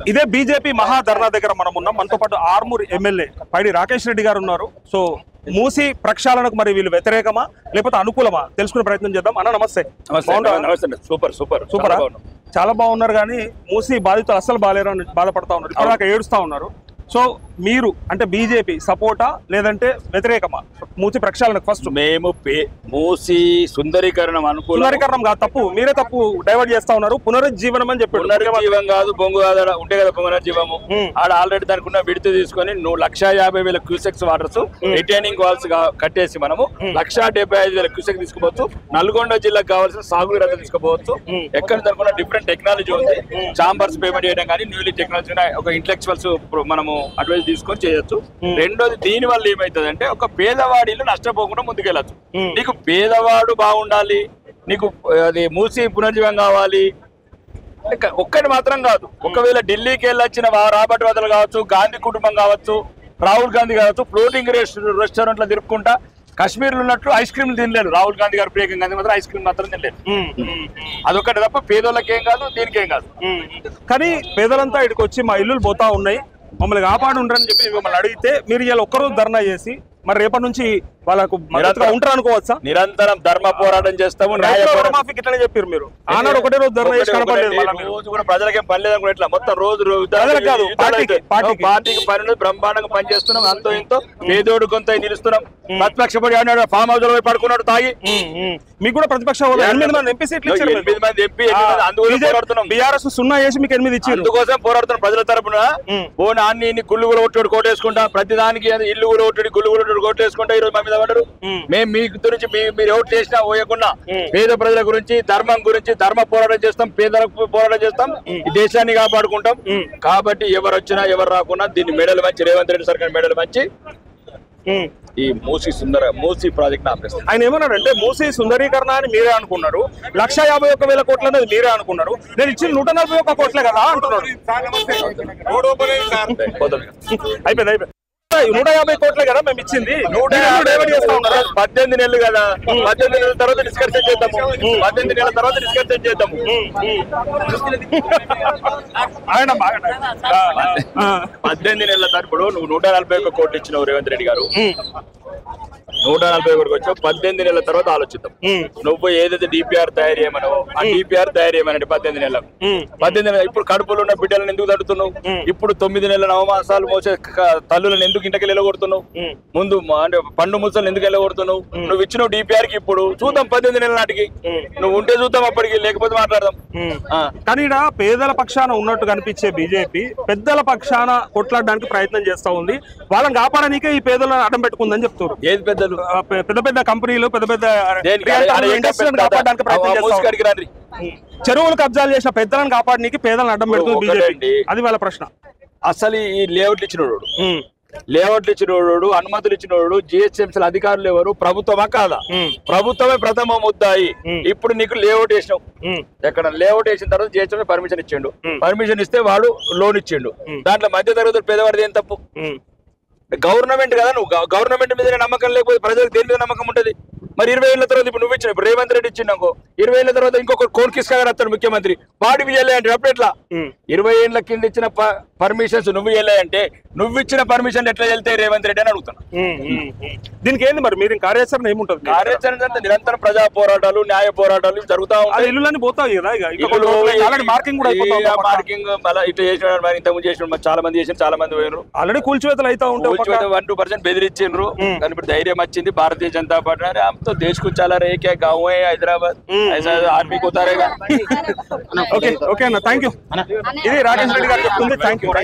ఇదే బీజేపీ మహాధర్నా దగ్గర మనం ఉన్నాం మనతో పాటు ఆర్మూర్ ఎమ్మెల్యే పైడి రాకేష్ రెడ్డి గారు ఉన్నారు సో మూసి ప్రక్షాళనకు మరి వీళ్ళు వ్యతిరేకమా లేకపోతే అనుకూలమా తెలుసుకునే ప్రయత్నం చేద్దాం అన్న నమస్తే నమస్తే బాగున్నారా? నమస్తే అండి. సూపర్ సూపర్ సూపరా చాలా బాగున్నాం. చాలా బాగున్నారు కానీ మూసి బాధితులు అస్సలు బాగాలేరు అని బాధపడతా ఉన్నారు ఇప్పటిదాకా ఏడుస్తా ఉన్నారు సో మీరు అంటే బీజేపీ సపోర్టా లేదంటే వ్యతిరేకమా మూసి ప్రక్షాళనకు ఫస్ట్ మేము పే- మూసి సుందరీకరణం అనుకూల పునరీకరణం కాదు తప్పు మీరే తప్పు డైవర్ట్ చేస్తా ఉన్నారు పునరుజ్జీవనం అని చెప్పారు పునరుజ్జీవం కాదు బొంగు కాదు ఆడ ఉంటే కదా పునరుజ్జీవము ఉమ్. ఆడ ఆల్రెడీ దానికి ఉన్న విడత తీసుకొని నువ్వు లక్ష యాభై వేల క్యూసెక్స్ వాటర్స్ రిటైనింగ్ వాల్స్ కట్టేసి మనము లక్ష డెబ్బై ఐదు వేల క్యూసెక్ తీసుకోవచ్చు నల్గొండ జిల్లాకు కావాల్సిన సాగునీరు అంతా తీసుకోవచ్చు ఎక్కడ దొరకకుండా డిఫరెంట్ టెక్నాలజీ ఉంది చాంబర్స్ పేమెంట్ చేయడం కానీ న్యూలీ టెక్నాలజీ ఒక ఇంటలెక్చువల్స్ మనము అడ్వైస్ తీసుకొని చేయొచ్చు రెండోది దీని వల్ల ఏమైతుంది అంటే ఒక పేదవాడిలో నష్టపోకుండా ముందుకెళ్ళచ్చు ఉమ్. నీకు పేదవాడు బాగుండాలి నీకు అది మూసి పునర్జీవం కావాలి ఇంకా ఒక్కటి మాత్రం కాదు ఒకవేళ ఢిల్లీకి వెళ్ళొచ్చిన వా- రాబర్ట్ వదలు కావచ్చు గాంధీ కుటుంబం కావచ్చు రాహుల్ గాంధీ కావచ్చు ఫ్లోటింగ్ రెస్టారెంట్లో తిరుపుకుంటా కాశ్మీర్లో ఉన్నట్లు ఐస్ క్రీమ్ తినలేరు రాహుల్ గాంధీ గారు ప్రియాంక గాంధీ మాత్రం ఐస్ క్రీమ్ మాత్రం తినలేరు ఉమ్, ఉమ్, అదొకటి తప్ప పేదోళ్ళకేం కాదు దీనికేం కాదు ఉమ్. కానీ పేదలంతా ఇక్కడికి వచ్చి మా ఇల్లులు పోతా ఉన్నాయి మమ్మల్ని కాపాడు ఉండరని చెప్పి మిమ్మల్ని అడిగితే మీరు ఇలా ఒక్కరోజు ధర్నా చేసి మరి రేపటి నుంచి వాళ్ళకు మద్దతుగా ఉంటారు అనుకోవచ్చా నిరంతరం ధర్మ పోరాటం చేస్తాము న్యాయ రైతుల పోరాటం రుణమాఫీకి ఇట్లనే చెప్పారు మీరు ఆనాడు ఒకటే రోజు ధర్నా చేసి ఒకటే- కనపడలేదు ఒకటే మళ్ళా మీరు. రోజు కూడా ప్రజలకేం పని లేదనుకో ఇట్లా మొత్తం రోజు రోజు ప్రజలకు కాదు, పార్టీకి, పార్టీకి. పార్టీకి పని ఉన్నది, బ్రహ్మాండంగా పని చేస్తున్నాం అంతో ఇంతో పేదోడు కొంత నిలుస్తున్నాం ప్రతిపక్ష పడి ఆడినాడు ఫామ్ హౌస్ లో పోయి పడుకున్నాడు తాగి ఉమ్, ఉమ్. మీకు కూడా ప్రతిపక్ష హోదా ఎనిమిది మంది ఎంపీ సీట్లు ఇచ్చారు ఎనిమిది మంది ఎంపీ ఎనిమిది మంది అందుకోసం పోరాడుతున్నాం బీఆర్ఎస్ సున్నా చేసి మీకు ఎనిమిది ఇచ్చారు అందుకోసం పోరాడుతున్నాం ప్రజల తరపున ఉమ్. ఓ నాన్ని ఇన్ని గుళ్ళు కూడా కొట్టుడు కోటేసుకుంటా ప్రతి దానికి అది ఇల్లు కూడా కొట్టుడు గుళ్ళు కూడా కొట్టుడు కోటేసుకుంటా ఈ రోజు మా మీద పడరు ఉమ్. మేము మీ గురించి మీ- మీరు ఎవరు చేసినా పోయకుండా ఉమ్. పేద ప్రజల గురించి ధర్మం గురించి ధర్మ పోరాటం చేస్తాం పేదలకు పోరాటం చేస్తాం ఈ దేశాన్ని కాపాడుకుంటాం ఉమ్. కాబట్టి ఎవరు వచ్చినా ఎవరు రాకున్నా దీన్ని మెడలు మంచి రేవంత్ రెడ్డి సర్కార్ మెడలు మంచి ఉమ్. ఈ మూసి సుందర మూసి ప్రాజెక్ట్ ఆపేస్తాం ఆయన ఏమన్నాడంటే మూసీ సుందరీకరణ అని మీరే అనుకున్నారు లక్ష యాభై ఒక్క వేల కోట్లు అనేది మీరే అనుకున్నారు నేను ఇచ్చిన నూట నలభై ఒక్క కోట్లే కదా అంటున్నాడు పోతాం ఇక. అయిపోయింది అయిపోయింది నూట యాభై కోట్లే కదా మేము ఇచ్చింది నూట మీరు యాభై డైవర్ట్ చేస్తా ఉన్నారు పద్దెనిమిది నెలలు కదా పద్దెనిమిది నెలల తర్వాత డిస్కషన్ చేద్దాము పద్దెనిమిది నెలల తర్వాత డిస్కషన్ చేద్దాము ఆయన బాగా ఆ, ఆ, పద్దెనిమిది నెలల తరపుడు నువ్వు నూట నలభై ఒక్క కోట్లు ఇచ్చినావు రేవంత్ రెడ్డి గారు ఉమ్, నూట నలభై ఒకటికి వచ్చావు పద్దెనిమిది నెలల తర్వాత ఆలోచిద్దాం ఉమ్, నువ్వు ఏదైతే డిపిఆర్ తయారు చేయమనో ఆ డిపిఆర్ తయారు చేయమనండి పద్దెనిమిది నెలలకు ఉమ్, పద్దెనిమిది నెలలు ఇప్పుడు కడుపులో ఉన్న బిడ్డలను ఎందుకు తడుతున్నావు ఇప్పుడు తొమ్మిది నెలల నవమాసాలు మోసే క- తల్లులను ఎందుకు ఇంటికి వెళ్ళగొడుతున్నావు ఉమ్. ముందు మా- అంటే పండు ముసలు ఎందుకు వెళ్ళగొడుతున్నావు నువ్వు ఇచ్చిన డిపిఆర్ కి ఇప్పుడు చూద్దాం పద్దెనిమిది నెలల నాటికి నువ్వు ఉంటే చూద్దాం అప్పటికి లేకపోతే మాట్లాడదాం ఉమ్. ఆ. కానీ ఈడ పేదల పక్షాన ఉన్నట్టు కనిపించే బీజేపీ పెద్దల పక్షాన కొట్లాడడానికి ప్రయత్నం చేస్తా ఉంది వాళ్ళని కాపాడనీకే ఈ పేదలను అడ్డం పెట్టుకుందని చెప్తారు ఏది పెద్దలు ఆ, పె- పెద్ద పెద్ద కంపెనీలు పెద్ద పెద్ద దేనికి? రియల్ ఆడ- ఆడ టైమ్ ఏం ఇండస్ట్రీలను పెద్ద- కాపాడడానికి ఆ ప్రయత్నం చేస్తా ఉన్నారు. మూసుకాడికి రండి ఉమ్. చెరువులు కబ్జాలు చేసిన పెద్దలను కాపాడనీకి పేదలను అడ్డం పెడుతుంది ఒకటండి. బీజేపీ అది వాళ్ళ ప్రశ్న అసలు ఈ లేఅవుట్లు ఇచ్చినోడు ఉమ్, లేఅవుట్లు ఇచ్చినోడు అనుమతులు ఇచ్చినోడు జిహెచ్ఎంసీ అధికారులు ఎవరు ప్రభుత్వమా కాదా ఉమ్, ప్రభుత్వమే ప్రథమ ముద్దాయి ఉమ్. ఇప్పుడు నీకు లేఅవుట్ వేసినావు ఉమ్, ఎక్కడ లేఅవుట్ వేసిన తర్వాత జిహెచ్ఎంసీ పర్మిషన్ ఇచ్చిండు ఉమ్. పర్మిషన్ ఇస్తే వాడు లోన్ ఇచ్చిండు ఉమ్. దాంట్లో మధ్య తరగతి పేదవాడిది ఏం తప్పు ఉమ్. గవర్నమెంట్ కదా నువ్వు గవ- గవర్నమెంట్ మీద నమ్మకం లేకపోతే ప్రజలకు దేని మీద నమ్మకం ఉంటది మరి ఇరవై ఏళ్ళ తర్వాత ఇప్పుడు నువ్వు ఇచ్చిన ఇప్పుడు రేవంత్ రెడ్డి ఇచ్చిండనుకో ఇరవై ఏళ్ళ తర్వాత ఇంకొక కోన్కిస్కా గారు వస్తాడు ముఖ్యమంత్రి వాడి ఇయ్యలే అంటే అప్పుడు ఎట్లా ఉమ్. ఇరవై ఏళ్ళ కింద ఇచ్చిన పర్మిషన్స్ నువ్వు ఇయ్యలే అంటే నువ్వు ఇచ్చిన పర్మిషన్ ఎట్లా వెళ్తే రేవంత్ రెడ్డి అని అడుగుతాను ఉమ్, ఉమ్, ఉమ్. దీనికి ఏంది మరి మీరు కార్యాచరణ ఏముంటది కార్యాచరణ అంటే నిరంతరం ప్రజా పోరాటాలు న్యాయ పోరాటాలు ఇవి జరుగుతా అది ఉంటాయి ఇల్లులన్నీ పోతాయి కదా ఇక ఇంకా ఇప్పుడు ఆల్రెడీ మార్కింగ్ కూడా అయిపోతా ఉంది పక్కన. మార్కింగ్ మళ్ళీ ఇట్లా చేసిన మరి ఇంతకుముందు చేసిన మరి చాలా మంది చేసిన చాలా మంది పోయినారు ఆల్రెడీ కూల్చివేతలు అయితే ఉంటాయి ఒక పక్క. వన్ టూ పర్సెంట్ బెదిరించిండ్రు కానీ ఇప్పుడు ధైర్యం వచ్చింది భారతీయ జనతా పార్టీ అరే हम तो देश को चला रहे क्या गाँव है हैदराबाद ऐसा आर्मी को उतारेगा ఓకే ఓకే అన్న థ్యాంక్ యూ ఇది రాకేష్ రెడ్డి గారు చెప్తుంది థ్యాంక్ యూ